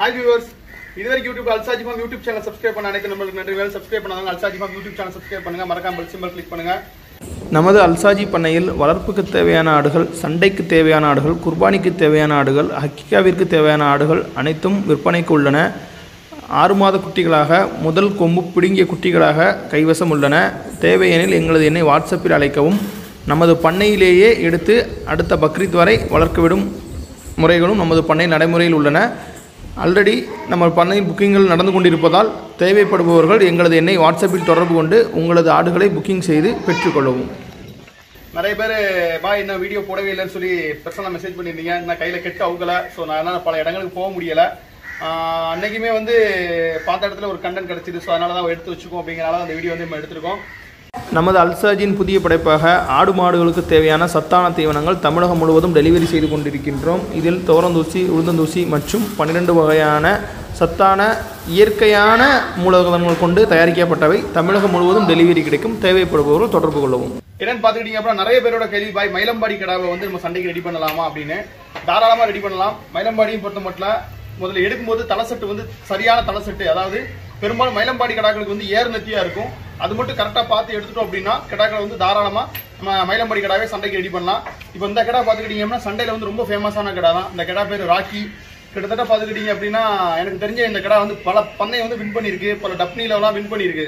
hi viewers இது வரைக்கும் YouTube Alsaji farm YouTube channel subscribe பண்ண அனைத்து நம்மளுக்கு நன்றி வேலை சப்ஸ்கிரைப் பண்ணாங்க Alsaji farm YouTube channel subscribe பண்ணுங்க மறக்காம பெல் சிம்பல் கிளிக் பண்ணுங்க நமது அல்சாஜி பண்ணையில் வளர்ப்புக்கு தேவையான ஆடுகள் சண்டைக்கு தேவையான ஆடுகள் குர்பானிக்கு தேவையான ஆடுகள் ஹக்கிகாவிற்கு தேவையான ஆடுகள் அனைத்தும் விற்பனைக்கு உள்ளன ஆறு மாத குட்டிகளாக முதல் கொம்பு பிடுங்கிய குட்டிகளாக கைவசம் உள்ளன தேவையெனில் எங்களது எண்ணை வாட்ஸ்அப்பில் அழைக்கவும் நமது பண்ணையிலேயே எடுத்து அடுத்த பக்ரீத் வரை வளர்க்கவிடும் முறைகளும் நமது பண்ணை நடைமுறையில் உள்ளன ஆல்ரெடி நம்ம பண்ணையில் புக்கிங்கள் நடந்து கொண்டிருப்பதால் தேவைப்படுபவர்கள் எங்களது எண்ணை வாட்ஸ்அப்பில் தொடர்பு கொண்டு உங்களது ஆடுகளை புக்கிங் செய்து பெற்றுக்கொள்ளவும் நிறைய பேர் பாய் இன்னும் வீடியோ போடவே இல்லைன்னு சொல்லி பர்சனலாக மெசேஜ் பண்ணியிருந்தீங்க நான் கையில் கெட்டு அவுக்கல ஸோ நான் என்னால் பல இடங்களுக்கு போக முடியலை ஆஹ் அன்னைக்குமே வந்து பார்த்த இடத்துல ஒரு கண்டென்ட் கிடைச்சிது ஸோ அதனால தான் எடுத்து வச்சுக்கோம் அப்படிங்கிறனால அந்த வீடியோ வந்து நம்ம எடுத்திருக்கோம் நமது அல்சாஜின் புதிய படைப்பாக ஆடு மாடுகளுக்கு தேவையான சத்தான தீவனங்கள் தமிழகம் முழுவதும் டெலிவரி செய்து கொண்டிருக்கின்றோம் இதில் துவரந்தூசி உளுந்தந்தூசி மற்றும் பன்னிரெண்டு வகையான சத்தான இயற்கையான மூலகங்கள் கொண்டு தயாரிக்கப்பட்டவை தமிழகம் முழுவதும் டெலிவரி கிடைக்கும் தேவைப்படுபவர்கள் தொடர்பு கொள்ளவும் என்னன்னு பார்த்துக்கிட்டீங்க அப்புறம் நிறைய பேரோட கேள்வி பாய் மயிலம்பாடி கடாவை வந்து நம்ம சண்டைக்கு ரெடி பண்ணலாமா அப்படின்னு தாராளமாக ரெடி பண்ணலாம் மயிலம்பாடியும் பொறுத்த மட்டும் முதல்ல எடுக்கும்போது தலை செட்டு வந்து சரியான தலை செட்டு அதாவது பெரும்பாலும் மயிலம்பாடி கடாக்களுக்கு வந்து ஏர் நெத்தியா இருக்கும் அது மட்டும் கரெக்டாக பார்த்து எடுத்துட்டோம் அப்படின்னா கிடாக்களை வந்து தாராளமாக நம்ம மயிலம்பாடி கடாவே சண்டைக்கு ரெடி பண்ணலாம் இப்போ இந்த கடா பார்த்துக்கிட்டீங்கன்னா சண்டையில் வந்து ரொம்ப ஃபேமஸான கடா தான் இந்த கடா பேர் ராக்கி கிட்டத்தட்ட பார்த்துக்கிட்டீங்க அப்படின்னா எனக்கு தெரிஞ்ச இந்த கடா வந்து பல பந்தயம் வந்து வின் பண்ணியிருக்கு பல டப்னிலலாம் வின் பண்ணியிருக்கு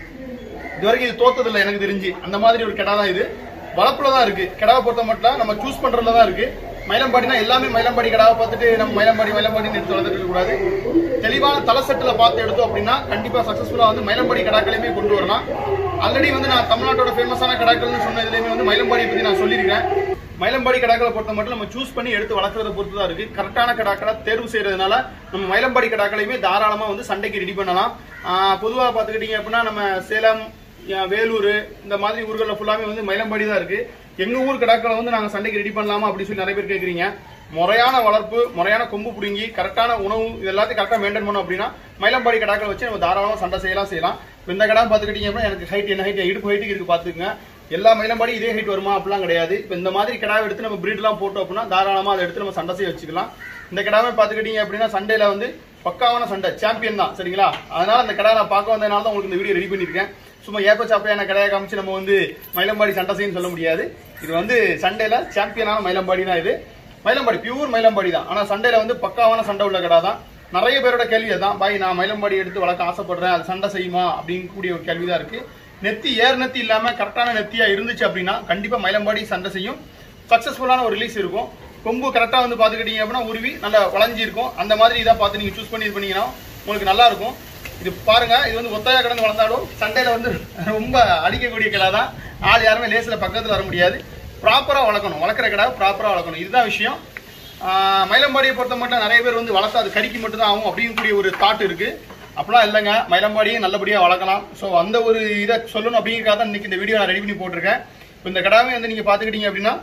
இது வரைக்கும் இது தோத்தது இல்லை எனக்கு தெரிஞ்சு அந்த மாதிரி ஒரு கிடா தான் இது வளர்ப்புல தான் இருக்கு கிடாவை பொறுத்த மட்டும் நம்ம சூஸ் பண்றதுல தான் இருக்கு மயிலம்பாடினா எல்லாமே மயிலம்பாடி கிடாவை பார்த்துட்டு நம்ம மயிலம்பாடி மயிலம்பாடின்னு எடுத்து வளர்த்துட்டு கூடாது தெளிவான தலை செட்டுல பார்த்து எடுத்தோம் அப்படின்னா கண்டிப்பா சக்சஸ்ஃபுல்லா வந்து மயிலம்பாடி கடாக்களையுமே கொண்டு வரலாம் ஆல்ரெடி வந்து நான் தமிழ்நாட்டோட ஃபேமஸான கடாக்கள்னு சொன்ன இதுலயுமே வந்து மயிலம்பாடியை பத்தி நான் சொல்லியிருக்கேன் மயிலம்பாடி கடாக்களை பொறுத்த மட்டும் நம்ம சூஸ் பண்ணி எடுத்து வளர்க்கறத பொறுத்து தான் இருக்கு கரெக்டான கடாக்களை தேர்வு செய்யறதுனால நம்ம மயிலம்பாடி கடாக்களையுமே தாராளமா வந்து சண்டைக்கு ரெடி பண்ணலாம் ஆஹ் பொதுவா பாத்துக்கிட்டீங்க அப்படின்னா நம்ம சேலம் அஹ் வேலூர் இந்த மாதிரி ஊர்களில் ஃபுல்லாமே வந்து மயிலம்பாடி தான் இருக்கு எங்க ஊர் கடாக்களை வந்து நாங்க சண்டைக்கு ரெடி பண்ணலாமா அப்படின்னு சொல்லி நிறைய பேர் கேக்குறீங்க முறையான வளர்ப்பு முறையான கொம்பு பிடுங்கி கரெக்டான உணவு இது எல்லாத்தையும் கரெக்டாக மெயின்டைன் பண்ணோம் அப்படின்னா மயிலம்பாடி கடாக்களை வச்சு நம்ம தாராளமாக சண்டை செய்யலாம் செய்யலாம் இப்ப இந்த கடா பார்த்துக்கிட்டீங்க அப்படின்னா எனக்கு ஹைட் என்ன ஹைட் இடுப்பு ஹைட்டுக்கு இருக்கு பார்த்துக்குங்க எல்லா மயிலம்பாடி இதே ஹைட் வருமா அப்படிலாம் கிடையாது இப்போ இந்த மாதிரி கிடாவை எடுத்து நம்ம பிரீட்லாம் போட்டோம் அப்படின்னா தாராளமாக அதை எடுத்து நம்ம சண்டை செய்ய வச்சுக்கலாம் இந்த கிடாவை பார்த்துக்கிட்டீங்க அப்படின்னா சண்டையில் வந்து பக்காவான சண்டை சாம்பியன் தான் சரிங்களா அதனால அந்த கடை நான் பார்க்க வந்ததுனால தான் உங்களுக்கு இந்த வீடியோ ரெடி பண்ணியிருக்கேன் சும்மா ஏப்ப சாப்பையான கடையை காமிச்சு நம்ம வந்து மயிலம்பாடி சண்டை செய்யணும்னு சொல்ல முடியாது இது வந்து சண்டையில சாம்பியனான மயிலம்பாடி தான் இது மயிலம்பாடி பியூர் மயிலம்பாடி தான் ஆனா சண்டையில வந்து பக்காவான சண்டை உள்ள கடை தான் நிறைய பேரோட கேள்வி அதான் பாய் நான் மயிலம்பாடி எடுத்து வளர்க்க ஆசைப்படுறேன் அது சண்டை செய்யுமா அப்படின்னு கூடிய ஒரு கேள்வி தான் இருக்கு நெத்தி ஏர் நெத்தி இல்லாம கரெக்டான நெத்தியா இருந்துச்சு அப்படின்னா கண்டிப்பா மயிலம்பாடி சண்டை செய்யும் சக்சஸ்ஃபுல்லான ஒரு ரிலீஸ் இருக்கும் கொம்பு கரெக்டா வந்து பாத்துக்கிட்டீங்க அப்படின்னா உருவி நல்லா வளைஞ்சி இருக்கும் அந்த மாதிரி இதை பார்த்து நீங்க சூஸ் பண்ணி இது பண்ணீங்கன்னா உங்களுக்கு நல்லா இருக்கும் இது பாருங்க இது வந்து ஒத்தையா கிடந்து வளர்ந்தாலும் சண்டையில வந்து ரொம்ப அடிக்கக்கூடிய கிடா தான் ஆள் யாருமே லேசில் பக்கத்தில் வர முடியாது ப்ராப்பரா வளர்க்கணும் வளர்க்குற கிடா ப்ராப்பரா வளர்க்கணும் இதுதான் விஷயம் ஆஹ் மயிலம்பாடியை பொறுத்த மட்டும் நிறைய பேர் வந்து வளர்த்தா அது கறிக்கு மட்டும் தான் ஆகும் அப்படின்னு கூடிய ஒரு தாட் இருக்கு அப்படிலாம் இல்லைங்க மயிலம்பாடியை நல்லபடியா வளர்க்கலாம் ஸோ அந்த ஒரு இதை சொல்லணும் அப்படிங்கிறக்காக தான் இன்னைக்கு இந்த வீடியோ நான் ரெடி பண்ணி போட்டிருக்கேன் இப்போ இந்த கடாவை வந்து நீங்க பாத்துக்கிட்டீங்க அப்படின்னா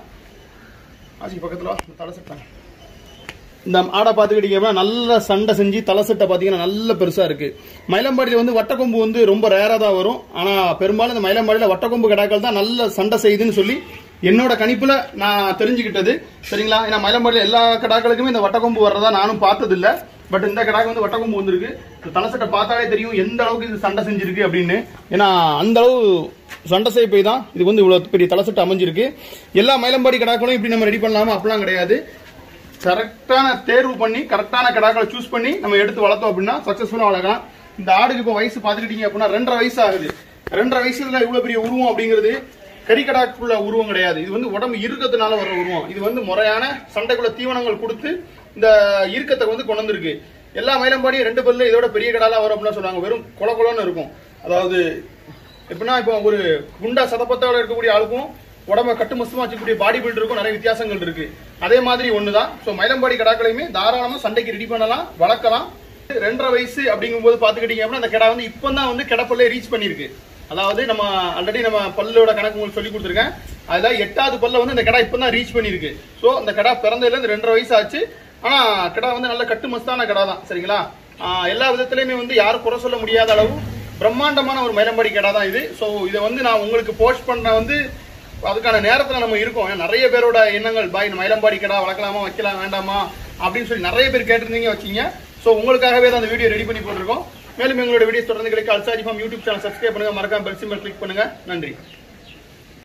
ஆசி பக்கத்துல இந்த தலை செட்டாங்க இந்த ஆடை பார்த்துக்கிட்டீங்கன்னா நல்ல சண்டை செஞ்சு தலை செட்டை பார்த்தீங்கன்னா நல்ல பெருசா இருக்கு மயிலம்பாடியில் வந்து வட்டக்கொம்பு வந்து ரொம்ப ரேரா தான் வரும் ஆனா பெரும்பாலும் இந்த மயிலம்பாடியில் வட்டக்கொம்பு கடாக்கள் தான் நல்ல சண்டை செய்யுதுன்னு சொல்லி என்னோட கணிப்புல நான் தெரிஞ்சுக்கிட்டது சரிங்களா ஏன்னா மயிலம்பாடியில் எல்லா கடாக்களுக்குமே இந்த வட்டக்கொம்பு வர்றதா நானும் பார்த்தது இல்ல பட் இந்த கடாக்கு வந்து வட்டக்கொம்பு வந்திருக்கு இந்த தலை செட்டை பார்த்தாலே தெரியும் எந்த அளவுக்கு இது சண்டை செஞ்சிருக்கு அப்படின்னு ஏன்னா அந்த அளவு சண்டை செய்ய போய் தான் இது வந்து இவ்வளவு பெரிய தலை செட்டு அமைஞ்சிருக்கு எல்லா மயிலம்பாடி கடாக்களும் இப்படி நம்ம ரெடி பண்ணலாமா அப்படிலாம் கிடையாது கரெக்டான தேர்வு பண்ணி கரெக்டான கடாக்களை சூஸ் பண்ணி நம்ம எடுத்து வளர்த்தோம் அப்படின்னா சக்சஸ்ஃபுல்லா வளர்க்கலாம் இந்த ஆடுக்கு இப்போ வயசு பார்த்துக்கிட்டீங்க அப்படின்னா ரெண்டரை வயசு ஆகுது ரெண்டரை வயசுல இவ்வளவு பெரிய உருவம் அப்படிங்கிறது கறிக்கடாக்குள்ள உருவம் கிடையாது இது வந்து உடம்பு இறுக்கத்தினால வர உருவம் இது வந்து முறையான சண்டைக்குள்ள தீவனங்கள் கொடுத்து இந்த இறுக்கத்தை வந்து கொண்டு வந்திருக்கு எல்லா மயிலம்பாடியும் ரெண்டு பல்ல இதோட பெரிய கடாலாம் வரும் அப்படின்னு சொல்லுவாங்க வெறும் கொல கொலன்னு இருக்கும் அதாவது எப்படின்னா இப்போ ஒரு குண்டா சதப்பத்தோட இருக்கக்கூடிய ஆளுக்கும் உடம்ப கட்டுமஸ்தமா வச்சுக்கூடிய பாடி பில்டருக்கும் நிறைய வித்தியாசங்கள் இருக்கு அதே மாதிரி ஒண்ணுதான் ஸோ மயிலம்பாடி கடாக்களையுமே தாராளமா சண்டைக்கு ரெடி பண்ணலாம் வளர்க்கலாம் ரெண்டரை வயசு அப்படிங்கும்போது பாத்துக்கிட்டீங்க அப்படின்னா அந்த கிடா வந்து இப்போ தான் வந்து கிடப்பல்லே ரீச் பண்ணிருக்கு அதாவது நம்ம ஆல்ரெடி நம்ம பல்லோட கணக்கு உங்களுக்கு சொல்லி கொடுத்துருக்கேன் அதுல எட்டாவது பல்ல வந்து இந்த கிடா இப்போ தான் ரீச் பண்ணிருக்கு ஸோ அந்த கிடா பிறந்ததுல இருந்து ரெண்டரை வயசு ஆச்சு ஆனா கிடா வந்து நல்ல கட்டுமஸ்தான கிடா தான் சரிங்களா ஆஹ் எல்லா விதத்திலயுமே வந்து யாரும் குறை சொல்ல முடியாத அளவு பிரம்மாண்டமான ஒரு மயிலம்பாடி கடை தான் இது ஸோ இதை வந்து நான் உங்களுக்கு போஸ்ட் பண்ண வந்து அதுக்கான நேரத்தில் நம்ம இருக்கோம் ஏன்னா நிறைய பேரோட எண்ணங்கள் பாய் இந்த மயிலம்பாடி கடை வளர்க்கலாமா வைக்கலாம் வேண்டாமா அப்படின்னு சொல்லி நிறைய பேர் கேட்டிருந்தீங்க வச்சீங்க ஸோ உங்களுக்காகவே தான் அந்த வீடியோ ரெடி பண்ணி போட்டிருக்கோம் மேலும் எங்களோட வீடியோஸ் தொடர்ந்து கிடைக்க Alsaji farm YouTube channel subscribe பண்ணுங்க மறக்காம பெல் சிம்பல் கிளிக் பண்ணுங்க நன்றி